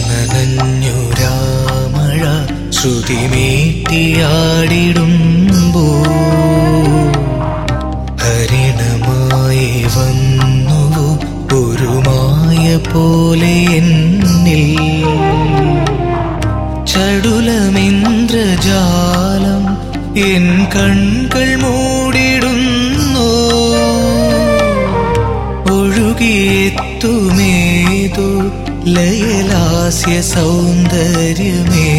നനഞ്ഞു രാമഴ ശ്രുതിമീട്ടിയാടിടുമ്പോ ഹരിണമായി വന്നു ഒരു മായ പോലെ എന്നിൽ ചടുലമിന്ദ്രജാലം എൻ കൺകൾ മൂടിടുന്നു ഒഴുകിയെത്തുമേതു ലയലാസ്യ സൗന്ദര്യമേ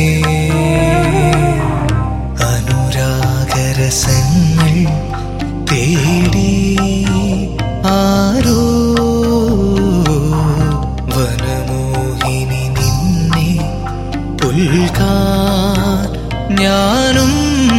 അനുരാഗരസങ്ങൾ തേടി ആരോ വനമോഹിനി നിന്നെ പുൽകാൻ ഞാനും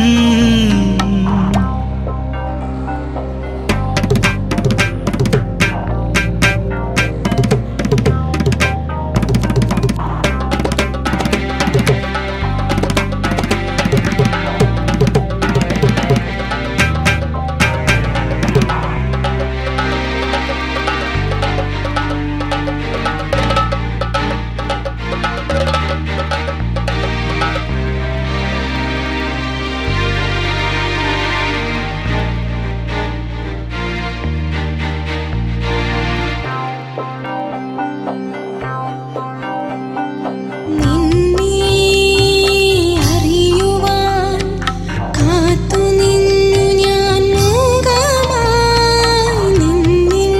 നിന്നെ അറിയുവാൻ കാത്തുനിന്നു ഞാൻ മൂകമായി നിന്നിൽ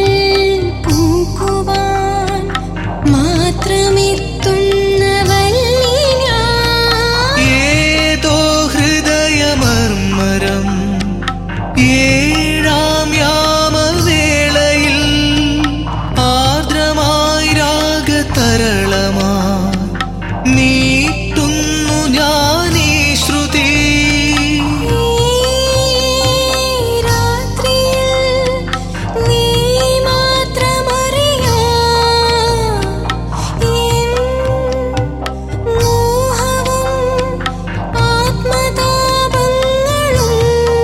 പൂക്കുവാൻ മാത്രമെത്തുന്ന വല്ലി ഞാൻ ഏതോ ഹൃദയമർമരം ഏഴാം യാമവേളയിൽ ആർദ്രമായി രാഗതരളമാ നീട്ടുന്നു ഞാനീ ശ്രുതി രാത്രിയിൽ നീ മാത്രമറിയാ എൻ മോഹവും ആത്മതാപങ്ങളും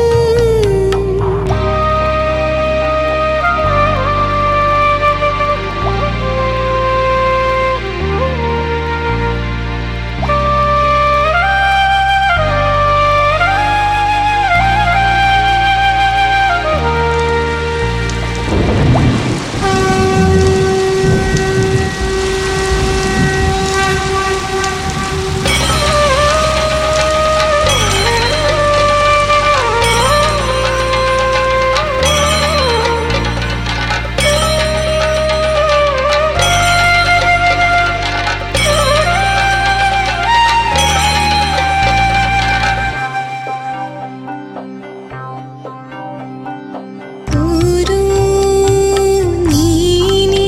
ഒരു നീനി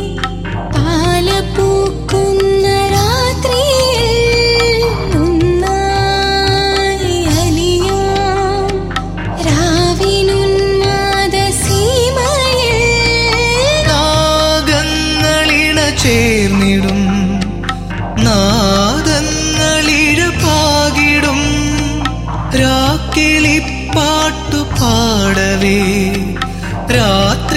പാലപൂക്കുന്ന രാത്രിയിൽ ഒന്നായി അലിയാം രാവിനുന്മാദ സീമയിൽ നാഗങ്ങളിണ ചേർന്നിടും നാദങ്ങളിഴ പാകിടും രാക്കിളിപ്പാട്ടു പാടവേ രാത്രി